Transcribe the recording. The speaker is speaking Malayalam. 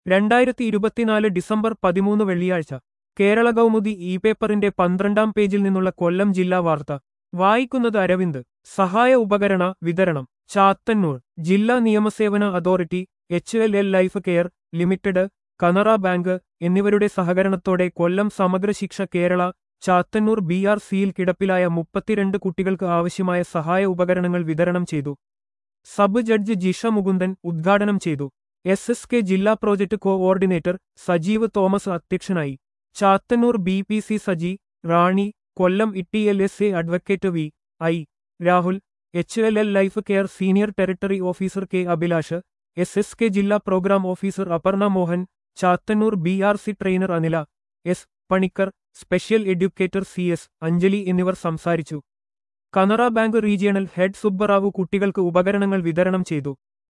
രണ്ടായിരത്തി ഇരുപത്തിനാല് ഡിസംബർ പതിമൂന്ന് വെള്ളിയാഴ്ച കേരള കൗമുദി ഇ പേപ്പറിന്റെ പന്ത്രണ്ടാം പേജിൽ നിന്നുള്ള കൊല്ലം ജില്ലാ വാർത്ത വായിക്കുന്നത് അരവിന്ദ് സഹായ ഉപകരണ വിതരണം ചാത്തന്നൂർ ജില്ലാ നിയമസേവന authority H L L life care limited Canara bank എന്നിവരുടെ സഹകരണത്തോടെ കൊല്ലം സമഗ്ര ശിക്ഷ കേരള ചാത്തന്നൂർ ബി ആർ സിയിൽ കിടപ്പിലായ മുപ്പത്തിരണ്ട് കുട്ടികൾക്ക് ആവശ്യമായ സഹായ ഉപകരണങ്ങൾ വിതരണം ചെയ്തു സബ് ജഡ്ജ് ജിഷ മുകുന്ദൻ ഉദ്ഘാടനം ചെയ്തു എസ് എസ് കെ ജില്ലാ പ്രോജക്ട് കോഓർഡിനേറ്റർ സജീവ് തോമസ് അധ്യക്ഷനായി Chathannoor B P C Saji Rani Kollam E L S A advocate V I Rahul H L L life care senior territory officer K Abhilash S S K ജില്ലാ programme officer Aparna Mohan Chathannoor B R C trainer Anila S Panicker special educator C S Anjali എന്നിവർ സംസാരിച്ചു Canara bank regional head Subbarao കുട്ടികൾക്ക് ഉപകരണങ്ങൾ വിതരണം ചെയ്തു